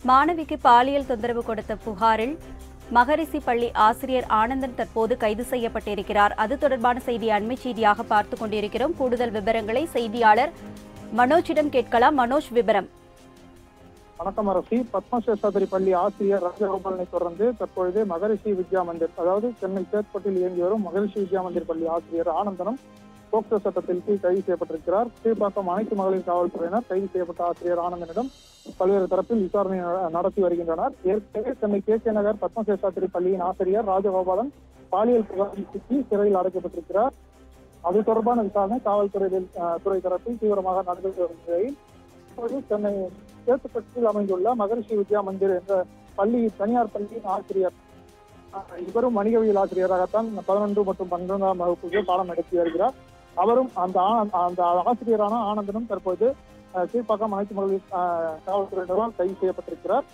மாணவிக்கு பாலியல் தொந்தரவு கொடுத்த புகாரில் மகரிஷி பள்ளி ஆசிரியர் ஆனந்தன் தற்போது கைது செய்யப்பட்டிருக்கிறார் அது தொடர்பான செய்தி அண்மை செய்தியாக பார்த்துக் கொண்டிருக்கிறோம் கூடுதல் விவரங்களை செய்தியாளர் மனோஜிடம் கேட்கலாம் மனோஜ் விவரம் வணக்கம் அரசி பத்மசேஷாதிரி பள்ளி ஆசிரியர் ராஜகோபாலனை தொடர்ந்து தற்பொழுது மகரிஷி வித்யா மந்திர் அதாவது சென்னை சேத்பட்டில் இயங்கி வரும் மகரிஷி வித்யா மந்திர் பள்ளி ஆசிரியர் ஆனந்தனம் போக்சோ சட்டத்தில் கீழ் கைது செய்யப்பட்டிருக்கிறார் கீழ்ப்பாக்கம் அனைத்து மகளிர் காவல்துறையினர் கைது செய்யப்பட்ட ஆசிரியர் ஆனந்தனிடம் பல்வேறு தரப்பில் விசாரணை நட- நடத்தி வருகின்றனர் ஏற்கனவே சென்னை கே கே நகர் பத்மசேஷாதிரி பள்ளியின் ஆசிரியர் ராஜகோபாலன் பாலியல் புகாரில் சிக்கி சிறையில் அடைக்கப்பட்டிருக்கிறார் அது தொடர்பான விசாரணை காவல்துறை அஹ், துறை தரப்பில் தீவிரமாக நடந்து வரும் நிலையில் இப்போது சென்னை சேத்துப்பட்டில் அமைந்துள்ள மகரிஷி வித்யா மந்திர் என்ற பள்ளி தனியார் பள்ளியின் ஆசிரியர் அஹ், இவரும் வணிகவியல் ஆசிரியராகத்தான் பதினொன்று மற்றும் பன்னிரெண்டாம் வகுப்புக்கு பாடம் நடத்தி வருகிறார் அவரும் அந்த ஆ- அந்த ஆசிரியரான ஆனந்தனும் தற்போது அஹ், கீழ்ப்பாக்கம் அனைத்து மகளிர் அஹ், காவல்துறையினரால் கைது செய்யப்பட்டிருக்கிறார்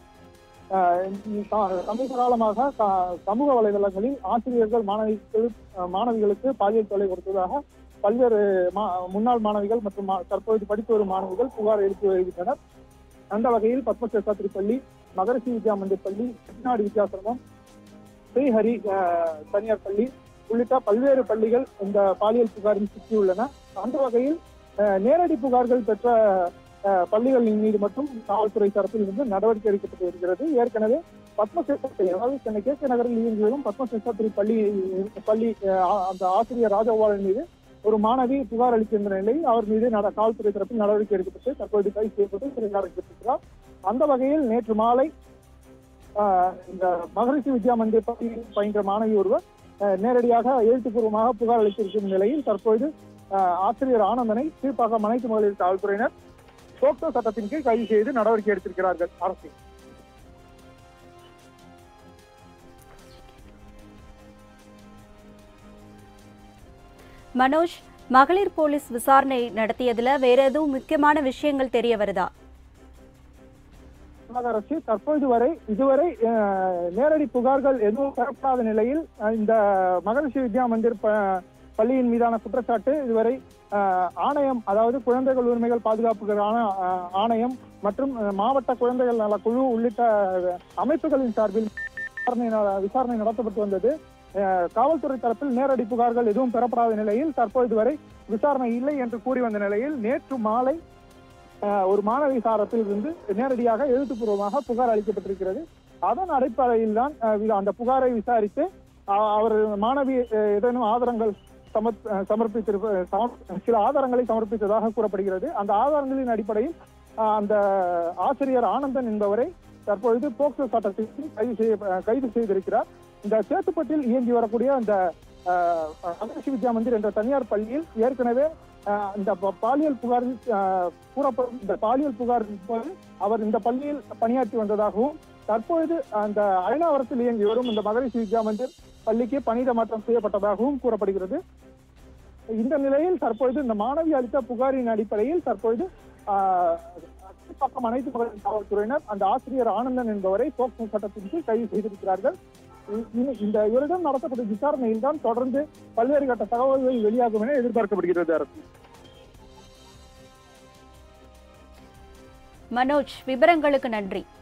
அஹ், இந்த ச- சமீப காலமாக ச- சமூக வலைதளங்களில் ஆசிரியர்கள் மாணவிகள் அஹ், மாணவிகளுக்கு பாலியல் தொல்லை கொடுத்ததாக பல்வேறு மா- முன்னாள் மாணவிகள் மற்றும் மா- தற்போது படித்து வரும் மாணவிகள் புகார் எழுப்பி வருகின்றனர் அந்த வகையில் பத்மசேஷாத்திரி பள்ளி மகரிஷி வித்யா மந்திர் பள்ளி செட்டிநாடு வித்யாசிரமம் ஸ்ரீஹரி அஹ், தனியார் பள்ளி உள்ளிட்ட பல்வேறு பள்ளிகள் இந்த பாலியல் புகாரில் சிக்கியுள்ளன அந்த வகையில் அஹ், நேரடி புகார்கள் பெற்ற அஹ், பள்ளிகளின் மீது மட்டும் காவல்துறை தரப்பில் இருந்து நடவடிக்கை எடுக்கப்பட்டு வருகிறது ஏற்கனவே பத்மசேஷாத்திரி அதாவது சென்னை கே கே நகரில் இயங்கி வரும் பத்மசேஷாத்திரி பள்ளி பள்ளி அஹ், அந்த ஆசிரியர் ராஜகோபாலன் மீது ஒரு மாணவி புகார் அளிக்கின்ற நிலையில் அவர் மீது நட- காவல்துறை தரப்பில் நடவடிக்கை எடுக்கப்பட்டு தற்போது கைது செய்யப்பட்டு சிறையில் அடைக்கப்பட்டிருக்கிறார் அந்த வகையில் நேற்று மாலை ஆஹ், இந்த மகரிஷி வித்யா மந்திர் பள்ளியில் பயின்ற மாணவி ஒருவர் ஆஹ், நேரடியாக எழுத்துப்பூர்வமாக புகார் அளித்திருக்கும் நிலையில் தற்போது ஆஹ், ஆசிரியர் ஆனந்தனை கீழ்ப்பாக்கம் அனைத்து மகளிர் காவல்துறையினர் போக்சோ சட்டத்தின் கீழ் கைது செய்து நடவடிக்கை எடுத்திருக்கிறார்கள் அரசு மனோஜ் மகளிர் போலீஸ் விசாரணை நடத்தியதுல வேற எதுவும் முக்கியமான விஷயங்கள் தெரிய வருதா தமிழக அரசு தற்போது வரை இதுவரை அஹ், நேரடி புகார்கள் எதுவும் பெறப்படாத நிலையில் அஹ், இந்த மகரிஷி வித்யா மந்திர் ப- பள்ளியின் மீதான குற்றச்சாட்டு இதுவரை அஹ், ஆணையம் அதாவது குழந்தைகள் உரிமைகள் பாதுகாப்புக்கான அஹ், ஆணையம் மற்றும் அஹ், மாவட்ட குழந்தைகள் நல குழு உள்ளிட்ட அஹ், அமைப்புகளின் சார்பில் விசாரணை ந- விசாரணை நடத்தப்பட்டு வந்தது அஹ், காவல்துறை தரப்பில் நேரடி புகார்கள் எதுவும் பெறப்படாத நிலையில் தற்போது வரை விசாரணை இல்லை என்று கூறி வந்த நிலையில் நேற்று மாலை அஹ், ஒரு மாணவி சாரத்தில் இருந்து நேரடியாக எழுத்துப்பூர்வமாக புகார் அளிக்கப்பட்டிருக்கிறது அதன் அடிப்படையில் தான் அந்த புகாரை விசாரித்து அஹ், அவர் மாணவி அஹ், ஏதேனும் ஆதாரங்கள் சமர்ப் அஹ், சமர்ப்பித்திருப்ப சமர்ப்- சில ஆதாரங்களை சமர்ப்பித்ததாக கூறப்படுகிறது அந்த ஆதாரங்களின் அடிப்படையில் அஹ், அந்த ஆசிரியர் ஆனந்தன் என்பவரை தற்பொழுது போக்சோ சட்டத்தில் கைது செய்ய அஹ், கைது செய்திருக்கிறார் இந்த சேத்துப்பட்டில் இயங்கி வரக்கூடிய அந்த அஹ், மகரிஷி வித்யா மந்திர் என்ற தனியார் பள்ளியில் ஏற்கனவே அஹ், இந்த ப- பாலியல் புகாரில் அஹ், கூறப்படும் இந்த பாலியல் புகார் போது அவர் இந்த பள்ளியில் பணியாற்றி வந்ததாகவும் தற்பொழுது அந்த அயனாவரத்தில் இயங்கி வரும் இந்த மகரிஷி வித்யா மந்திர் பள்ளிக்கு பணியிட மாற்றம் செய்யப்பட்டதாகவும் கூறப்படுகிறது இந்த நிலையில் தற்பொழுது இந்த மாணவி அளித்த புகாரின் அடிப்படையில் தற்பொழுது ஆஹ், பக்கம் அனைத்து மகளிர் காவல்துறையினர் அந்த ஆசிரியர் ஆனந்தன் என்பவரை போக்சோ சட்டத்தின் கீழ் கைது செய்திருக்கிறார்கள் இ- இனி இந்த இவரிடம் நடத்தப்பட்ட விசாரணையில் தான் தொடர்ந்து பல்வேறு கட்ட தகவல்கள் வெளியாகும் என எதிர்பார்க்கப்படுகிறது அரசு மனோஜ் விவரங்களுக்கு நன்றி